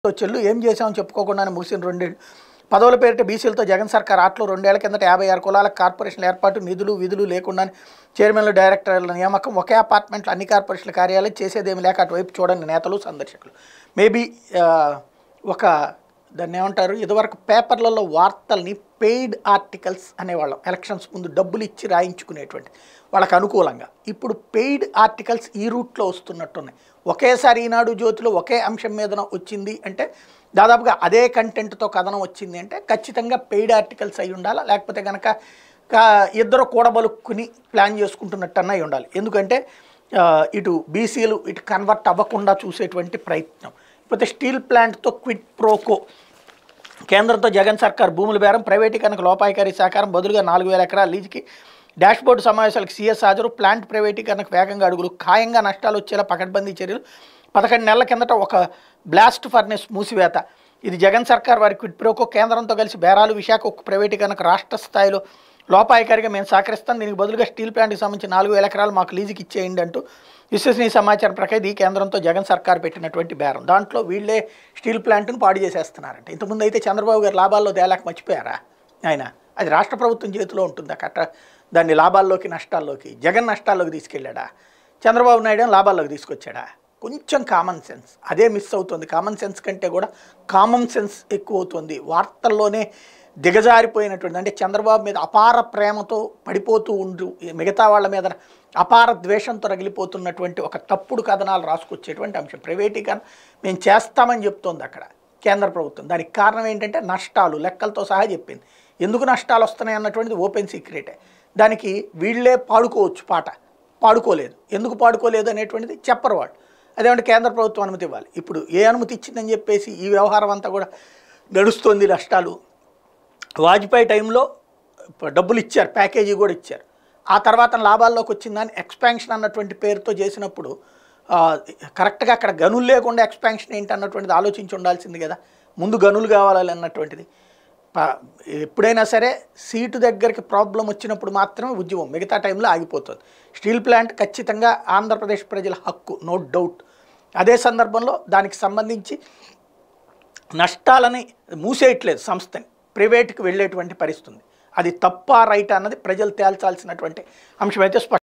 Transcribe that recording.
చెల్లు ఏం చేశామని చెప్పుకోకుండానే ముగిసిన రెండేళ్ళు పదవుల పేరిట బీసీలతో జగన్ సర్కార్ ఆటలో రెండేళ్ల కిందట యాభై ఆరు కులాల కార్పొరేషన్ల ఏర్పాటు నిధులు విధులు లేకుండా చైర్మన్లు డైరెక్టర్ల నియామకం ఒకే అపార్ట్మెంట్లో అన్ని కార్పొరేషన్ల కార్యాలయం చేసేదేమి లేక అటువైపు చూడని నేతలు సందర్శకులు మేబీ ఒక దాన్ని ఏమంటారు ఇదివరకు పేపర్లలో వార్తల్ని పెయిడ్ ఆర్టికల్స్ అనేవాళ్ళం ఎలక్షన్స్ ముందు డబ్బులు ఇచ్చి రాయించుకునేటువంటి వాళ్ళకి అనుకూలంగా ఇప్పుడు పెయిడ్ ఆర్టికల్స్ ఈ రూట్లో వస్తున్నట్టున్నాయి ఒకేసారి ఈనాడు జ్యోతిలో ఒకే అంశం మీదన వచ్చింది అంటే దాదాపుగా అదే కంటెంట్తో కథనం వచ్చింది అంటే ఖచ్చితంగా పెయిడ్ ఆర్టికల్స్ అయి ఉండాలా లేకపోతే కనుక కా- ఇద్దరు కూడబలుక్కుని ప్లాన్ చేసుకుంటున్నట్టన్నా అయి ఉండాలి ఎందుకంటే ఆ, ఇటు బీసీలు ఇటు కన్వర్ట్ అవ్వకుండా చూసేటువంటి ప్రయత్నం లేకపోతే స్టీల్ ప్లాంట్తో క్విట్ ప్రోకో కేంద్రంతో జగన్ సర్కార్ భూముల బేరం ప్రైవేటీకరణకు లోపాయికారి సహకారం బదులుగా నాలుగు వేల ఎకరాల లీజుకి డాష్బోర్డు సమావేశాలకు సీఎస్ హాజరు ప్లాంట్ ప్రైవేటీకరణకు వేగంగా అడుగులు ఖాయంగా నష్టాలు వచ్చేలా పకడ్బందీ చర్యలు పదకొండు నెలల కిందట ఒక బ్లాస్ట్ ఫర్నెస్ మూసివేత ఇది జగన్ సర్కార్ వారి క్విట్ ప్రోకో కేంద్రంతో కలిసి బేరాలు విశాఖ ఉక్కు ప్రైవేటీకరణకు రాష్ట్ర స్థాయిలో లోపాయికారిగా మేము సహకరిస్తాం దీనికి బదులుగా స్టీల్ ప్లాంట్కి సంబంధించి నాలుగు వేల ఎకరాలు మాకు లీజుకి ఇచ్చేయండి అంటూ విశ్వసనీయ సమాచారం ప్రకారం ఇది కేంద్రంతో జగన్ సర్కార్ పెట్టినటువంటి బేరం దాంట్లో వీళ్ళే స్టీల్ ప్లాంట్ను పాడు చేసేస్తున్నారంట ఇంతకుముందు అయితే చంద్రబాబు గారు లాభాల్లో తేలాక మర్చిపోయారా ఆయన అది రాష్ట్ర ప్రభుత్వం చేతిలో ఉంటుంది కట్ట దాన్ని లాభాల్లోకి నష్టాల్లోకి జగన్ నష్టాల్లోకి తీసుకెళ్ళాడా చంద్రబాబు నాయుడు ఏమో లాభాల్లోకి తీసుకొచ్చాడా కొంచెం కామన్ సెన్స్ అదే మిస్ అవుతుంది కామన్ సెన్స్ కంటే కూడా కామన్ సెన్స్ ఎక్కువ అవుతుంది వార్తల్లోనే దిగజారిపోయినటువంటి అంటే చంద్రబాబు మీద అపార ప్రేమతో పడిపోతూ ఉండు మిగతా వాళ్ళ మీద అపార ద్వేషంతో రగిలిపోతున్నటువంటి ఒక తప్పుడు కథనాలు రాసుకొచ్చేటువంటి అంశం ప్రైవేటీకరణ మేము చేస్తామని చెప్తోంది అక్కడ కేంద్ర ప్రభుత్వం దానికి కారణం ఏంటంటే నష్టాలు లెక్కలతో సహా చెప్పింది ఎందుకు నష్టాలు వస్తున్నాయి అన్నటువంటిది ఓపెన్ సీక్రెటే దానికి వీళ్ళే పాడుకోవచ్చు పాట పాడుకోలేదు ఎందుకు పాడుకోలేదు అనేటువంటిది చెప్పరు వాళ్ళు అదేమంటే కేంద్ర ప్రభుత్వం అనుమతి ఇవ్వాలి ఇప్పుడు ఏ అనుమతి ఇచ్చిందని చెప్పేసి ఈ వ్యవహారం అంతా కూడా నడుస్తుంది నష్టాలు వాజ్పేయి టైంలో డబ్బులు ఇచ్చారు ప్యాకేజీ కూడా ఇచ్చారు ఆ తర్వాత లాభాల్లోకి వచ్చిందని ఎక్స్పాన్షన్ అన్నటువంటి పేరుతో చేసినప్పుడు ఆ, కరెక్ట్గా అక్కడ గనులు లేకుండా ఎక్స్పాన్షన్ ఏంటి అన్నటువంటిది ఆలోచించి ఉండాల్సింది కదా ముందు గనులు కావాలి అన్నటువంటిది ప- ఎప్పుడైనా సరే సీటు దగ్గరికి ప్రాబ్లం వచ్చినప్పుడు మాత్రమే ఉద్యమం మిగతా టైంలో ఆగిపోతుంది స్టీల్ ప్లాంట్ ఖచ్చితంగా ఆంధ్రప్రదేశ్ ప్రజల హక్కు నో డౌట్ అదే సందర్భంలో దానికి సంబంధించి నష్టాలని మూసేయట్లేదు సంస్థని ప్రైవేట్కి వెళ్ళేటువంటి పరిస్థితి ఉంది అది తప్ప రైట్ అన్నది ప్రజలు తేల్చాల్సినటువంటి అంశం అయితే స్పష్టం